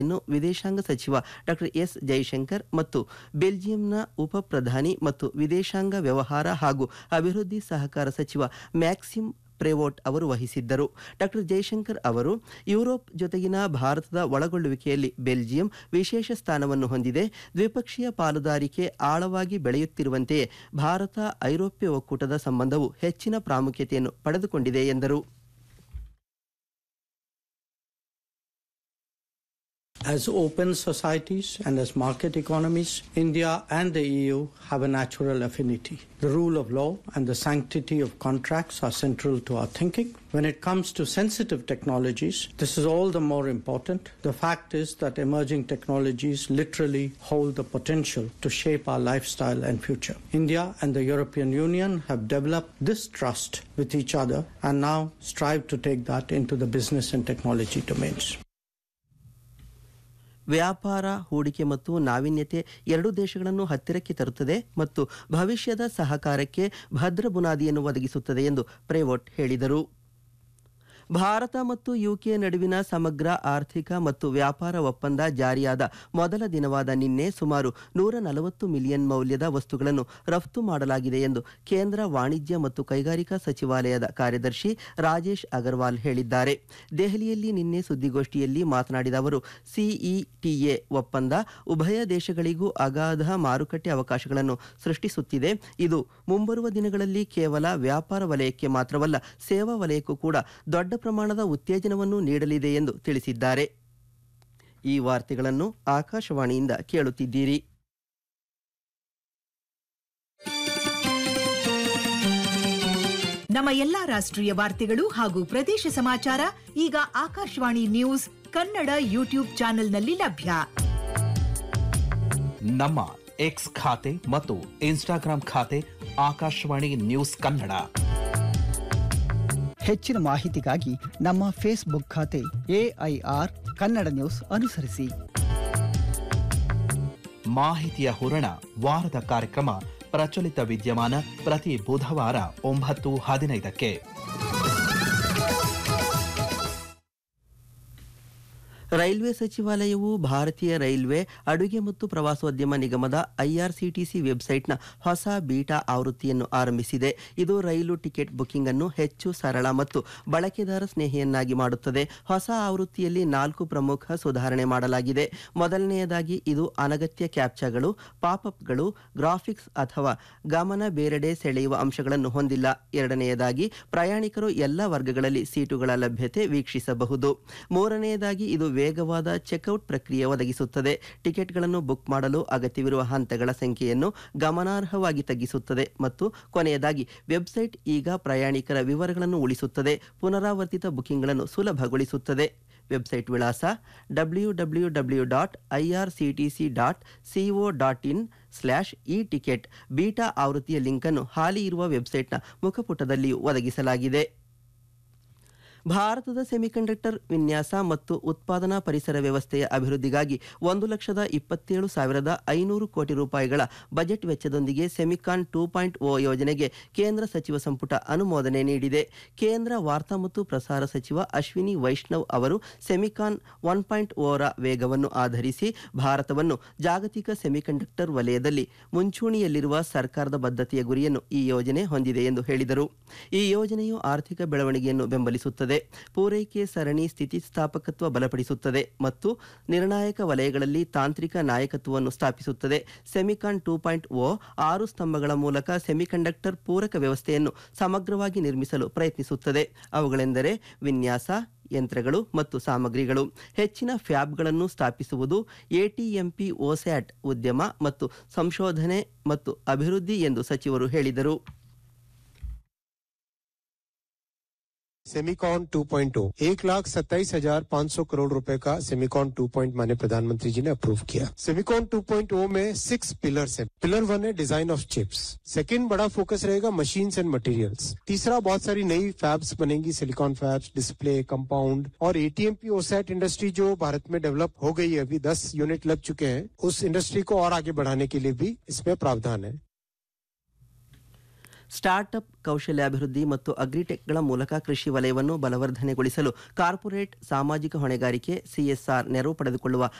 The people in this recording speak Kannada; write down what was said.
ಇನ್ನು ವಿದೇಶಾಂಗ ಸಚಿವ ಡಾ ಎಸ್ ಜೈಶಂಕರ್ ಮತ್ತು ಬೆಲ್ಜಿಯಂನ ಉಪ ಪ್ರಧಾನಿ ಮತ್ತು ವಿದೇಶಾಂಗ ವ್ಯವಹಾರ ಹಾಗೂ ಅಭಿವೃದ್ಧಿ ಸಹಕಾರ ಸಚಿವ ಮ್ಯಾಕ್ಸಿಮ್ ಪ್ರೇವೋಟ್ ಅವರು ವಹಿಸಿದ್ದರು ಡಾ ಜೈಶಂಕರ್ ಅವರು ಯುರೋಪ್ ಜೊತೆಗಿನ ಭಾರತದ ಒಳಗೊಳ್ಳುವಿಕೆಯಲ್ಲಿ ಬೆಲ್ಜಿಯಂ ವಿಶೇಷ ಸ್ಥಾನವನ್ನು ಹೊಂದಿದೆ ದ್ವಿಪಕ್ಷೀಯ ಪಾಲುದಾರಿಕೆ ಆಳವಾಗಿ ಬೆಳೆಯುತ್ತಿರುವಂತೆಯೇ ಭಾರತ ಐರೋಪ್ಯ ಒಕ್ಕೂಟದ ಸಂಬಂಧವು ಹೆಚ್ಚಿನ ಪ್ರಾಮುಖ್ಯತೆಯನ್ನು ಪಡೆದುಕೊಂಡಿದೆ ಎಂದರು As open societies and as market economies, India and the EU have a natural affinity. The rule of law and the sanctity of contracts are central to our thinking. When it comes to sensitive technologies, this is all the more important. The fact is that emerging technologies literally hold the potential to shape our lifestyle and future. India and the European Union have developed this trust with each other and now strive to take that into the business and technology domains. ವ್ಯಾಪಾರ ಹೂಡಿಕೆ ಮತ್ತು ನಾವೀನ್ಯತೆ ಎರಡೂ ದೇಶಗಳನ್ನು ಹತ್ತಿರಕ್ಕೆ ತರುತ್ತದೆ ಮತ್ತು ಭವಿಷ್ಯದ ಸಹಕಾರಕ್ಕೆ ಭದ್ರ ಬುನಾದಿಯನ್ನು ಒದಗಿಸುತ್ತದೆ ಎಂದು ಪ್ರೇವೋಟ್ ಹೇಳಿದರು ಭಾರತ ಮತ್ತು ಯುಕೆ ನಡುವಿನ ಸಮಗ್ರ ಆರ್ಥಿಕ ಮತ್ತು ವ್ಯಾಪಾರ ಒಪ್ಪಂದ ಜಾರಿಯಾದ ಮೊದಲ ದಿನವಾದ ನಿನ್ನೆ ಸುಮಾರು ನೂರ ನಲವತ್ತು ಮಿಲಿಯನ್ ಮೌಲ್ಯದ ವಸ್ತುಗಳನ್ನು ರಫ್ತು ಮಾಡಲಾಗಿದೆ ಎಂದು ಕೇಂದ್ರ ವಾಣಿಜ್ಯ ಮತ್ತು ಕೈಗಾರಿಕಾ ಸಚಿವಾಲಯದ ಕಾರ್ಯದರ್ಶಿ ರಾಜೇಶ್ ಅಗರ್ವಾಲ್ ಹೇಳಿದ್ದಾರೆ ದೆಹಲಿಯಲ್ಲಿ ನಿನ್ನೆ ಸುದ್ದಿಗೋಷ್ಠಿಯಲ್ಲಿ ಮಾತನಾಡಿದ ಅವರು ಸಿಇಟಿಎ ಒಪ್ಪಂದ ಉಭಯ ದೇಶಗಳಿಗೂ ಅಗಾಧ ಮಾರುಕಟ್ಟೆ ಅವಕಾಶಗಳನ್ನು ಸೃಷ್ಟಿಸುತ್ತಿದೆ ಇದು ಮುಂಬರುವ ದಿನಗಳಲ್ಲಿ ಕೇವಲ ವ್ಯಾಪಾರ ವಲಯಕ್ಕೆ ಮಾತ್ರವಲ್ಲ ಸೇವಾ ವಲಯಕ್ಕೂ ಕೂಡ ದೊಡ್ಡ ಪ್ರಮಾಣದ ಉತ್ತೇಜನವನ್ನು ನೀಡಲಿದೆ ಎಂದು ತಿಳಿಸಿದ್ದಾರೆ ಈ ವಾರ್ತೆಗಳನ್ನು ಆಕಾಶವಾಣಿಯಿಂದ ಕೇಳುತ್ತಿದ್ದೀರಿ ನಮ್ಮ ಎಲ್ಲಾ ರಾಷ್ಟ್ರೀಯ ವಾರ್ತೆಗಳು ಹಾಗೂ ಪ್ರದೇಶ ಸಮಾಚಾರ ಈಗ ಆಕಾಶವಾಣಿ ನ್ಯೂಸ್ ಕನ್ನಡ ಯೂಟ್ಯೂಬ್ ಚಾನೆಲ್ನಲ್ಲಿ ಲಭ್ಯ ನಮ್ಮ ಎಕ್ಸ್ ಖಾತೆ ಮತ್ತು ಇನ್ಸ್ಟಾಗ್ರಾಂ ಖಾತೆ ಆಕಾಶವಾಣಿ ನ್ಯೂಸ್ ಕನ್ನಡ ಹೆಚ್ಚಿನ ಮಾಹಿತಿಗಾಗಿ ನಮ್ಮ ಫೇಸ್ಬುಕ್ ಖಾತೆ ಎಐಆರ್ ಕನ್ನಡ ನ್ಯೂಸ್ ಅನುಸರಿಸಿ ಮಾಹಿತಿಯ ಹೂರಣ ವಾರದ ಕಾರ್ಯಕ್ರಮ ಪ್ರಚಲಿತ ವಿದ್ಯಮಾನ ಪ್ರತಿ ಬುಧವಾರ ಒಂಬತ್ತು ಹದಿನೈದಕ್ಕೆ ರೈಲ್ವೆ ಸಚಿವಾಲಯವು ಭಾರತೀಯ ರೈಲ್ವೆ ಅಡುಗೆ ಮತ್ತು ಪ್ರವಾಸೋದ್ಯಮ ನಿಗಮದ ಐಆರ್ಸಿಟಿಸಿ ವೆಬ್ಸೈಟ್ನ ಹೊಸ ಬೀಟಾ ಆವೃತ್ತಿಯನ್ನು ಆರಂಭಿಸಿದೆ ಇದು ರೈಲು ಟಿಕೆಟ್ ಬುಕಿಂಗ್ ಅನ್ನು ಹೆಚ್ಚು ಸರಳ ಮತ್ತು ಬಳಕೆದಾರ ಸ್ನೇಹಿಯನ್ನಾಗಿ ಮಾಡುತ್ತದೆ ಹೊಸ ಆವೃತ್ತಿಯಲ್ಲಿ ನಾಲ್ಕು ಪ್ರಮುಖ ಸುಧಾರಣೆ ಮಾಡಲಾಗಿದೆ ಮೊದಲನೆಯದಾಗಿ ಇದು ಅನಗತ್ಯ ಕ್ಯಾಪ್ಚಾಗಳು ಪಾಪ್ಅಪ್ಗಳು ಗ್ರಾಫಿಕ್ಸ್ ಅಥವಾ ಗಮನ ಬೇರೆಡೆ ಸೆಳೆಯುವ ಅಂಶಗಳನ್ನು ಹೊಂದಿಲ್ಲ ಎರಡನೆಯದಾಗಿ ಪ್ರಯಾಣಿಕರು ಎಲ್ಲ ವರ್ಗಗಳಲ್ಲಿ ಸೀಟುಗಳ ಲಭ್ಯತೆ ವೀಕ್ಷಿಸಬಹುದು ಮೂರನೆಯದಾಗಿ ಇದು ವೇಗವಾದ ಚೆಕ್ಔಟ್ ಪ್ರಕ್ರಿಯೆ ಒದಗಿಸುತ್ತದೆ ಟಿಕೆಟ್ಗಳನ್ನು ಬುಕ್ ಮಾಡಲು ಅಗತ್ಯವಿರುವ ಹಂತಗಳ ಸಂಖ್ಯೆಯನ್ನು ಗಮನಾರ್ಹವಾಗಿ ತಗ್ಗಿಸುತ್ತದೆ ಮತ್ತು ಕೊನೆಯದಾಗಿ ವೆಬ್ಸೈಟ್ ಈಗ ಪ್ರಯಾಣಿಕರ ವಿವರಗಳನ್ನು ಉಳಿಸುತ್ತದೆ ಪುನರಾವರ್ತಿತ ಬುಕಿಂಗ್ಗಳನ್ನು ಸುಲಭಗೊಳಿಸುತ್ತದೆ ವೆಬ್ಸೈಟ್ ವಿಳಾಸ W W W dot I R C T C dot C O dot in slash e ticket beta ಆವೃತ್ತಿಯ ಲಿಂಕನ್ನು ಹಾಲಿ ಇರುವ ವೆಬ್ಸೈಟ್ನ ಮುಖಪುಟದಲ್ಲಿಯೂ ಒದಗಿಸಲಾಗಿದೆ ಭಾರತದ ಸೆಮಿಕಂಡಕ್ಟರ್ ವಿನ್ಯಾಸ ಮತ್ತು ಉತ್ಪಾದನಾ ಪರಿಸರ ವ್ಯವಸ್ಥೆಯ ಅಭಿವೃದ್ಧಿಗಾಗಿ ಒಂದು ಲಕ್ಷದ ಇಪ್ಪತ್ತೇಳು ಸಾವಿರದ ಐನೂರು ಕೋಟಿ ರೂಪಾಯಿಗಳ ಬಜೆಟ್ ವೆಚ್ಚದೊಂದಿಗೆ ಸೆಮಿಕಾನ್ ಟೂ ಪಾಯಿಂಟ್ ಓ ಯೋಜನೆಗೆ ಕೇಂದ್ರ ಸಚಿವ ಸಂಪುಟ ಅನುಮೋದನೆ ನೀಡಿದೆ ಕೇಂದ್ರ ವಾರ್ತಾ ಮತ್ತು ಪ್ರಸಾರ ಸಚಿವ ಅಶ್ವಿನಿ ವೈಷ್ಣವ್ ಅವರು ಸೆಮಿಕಾನ್ ಒನ್ ಪಾಯಿಂಟ್ ಓರ ವೇಗವನ್ನು ಆಧರಿಸಿ ಭಾರತವನ್ನು ಜಾಗತಿಕ ಸೆಮಿಕಂಡಕ್ಟರ್ ವಲಯದಲ್ಲಿ ಮುಂಚೂಣಿಯಲ್ಲಿರುವ ಸರ್ಕಾರದ ಬದ್ಧತೆಯ ಗುರಿಯನ್ನು ಈ ಯೋಜನೆ ಹೊಂದಿದೆ ಎಂದು ಹೇಳಿದರು ಈ ಯೋಜನೆಯು ಆರ್ಥಿಕ ಬೆಳವಣಿಗೆಯನ್ನು ಬೆಂಬಲಿಸುತ್ತದೆ ಪೂರೈಕೆ ಸರಣಿ ಸ್ಥಿತಿಸ್ಥಾಪಕತ್ವ ಬಲಪಡಿಸುತ್ತದೆ ಮತ್ತು ನಿರ್ಣಾಯಕ ವಲಯಗಳಲ್ಲಿ ತಾಂತ್ರಿಕ ನಾಯಕತ್ವವನ್ನು ಸ್ಥಾಪಿಸುತ್ತದೆ ಸೆಮಿಕಾನ್ ಟೂ ಪಾಯಿಂಟ್ ಓ ಆರು ಸ್ತಂಭಗಳ ಮೂಲಕ ಸೆಮಿಕಂಡಕ್ಟರ್ ಪೂರಕ ವ್ಯವಸ್ಥೆಯನ್ನು ಸಮಗ್ರವಾಗಿ ನಿರ್ಮಿಸಲು ಪ್ರಯತ್ನಿಸುತ್ತದೆ ಅವುಗಳೆಂದರೆ ವಿನ್ಯಾಸ ಯಂತ್ರಗಳು ಮತ್ತು ಸಾಮಗ್ರಿಗಳು ಹೆಚ್ಚಿನ ಫ್ಯಾಬ್ಗಳನ್ನು ಸ್ಥಾಪಿಸುವುದು ಎಟಿಎಂಪಿ ಓಸ್ಯಾಟ್ ಉದ್ಯಮ ಮತ್ತು ಸಂಶೋಧನೆ ಮತ್ತು ಅಭಿವೃದ್ಧಿ ಎಂದು ಸಚಿವರು ಹೇಳಿದರು सेमिकॉन 2.0 एक लाख सत्ताईस हजार पाँच सौ करोड़ रुपए का सेमिकॉन 2. पॉइंट माने प्रधानमंत्री जी ने अप्रूव किया सेमिकॉन 2.0 में सिक्स पिलर्स हैं पिलर वन है डिजाइन ऑफ चिप्स सेकंड बड़ा फोकस रहेगा मशीन्स एंड मटेरियल्स तीसरा बहुत सारी नई फैब्स बनेंगी सिलिकॉन फैब्स डिस्प्ले कंपाउंड और एटीएमपी ओसैट इंडस्ट्री जो भारत में डेवलप हो गई है अभी दस यूनिट लग चुके हैं उस इंडस्ट्री को और आगे बढ़ाने के लिए भी इसमें प्रावधान है ಸ್ಟಾರ್ಟ್ಅಪ್ ಕೌಶಲ್ಯಾಭಿವೃದ್ಧಿ ಮತ್ತು ಅಗ್ರಿಟೆಕ್ಗಳ ಮೂಲಕ ಕೃಷಿ ವಲಯವನ್ನು ಬಲವರ್ಧನೆಗೊಳಿಸಲು ಕಾರ್ಪೊರೇಟ್ ಸಾಮಾಜಿಕ ಹೊಣೆಗಾರಿಕೆ ಸಿಎಸ್ಆರ್ ನೆರವು ಪಡೆದುಕೊಳ್ಳುವ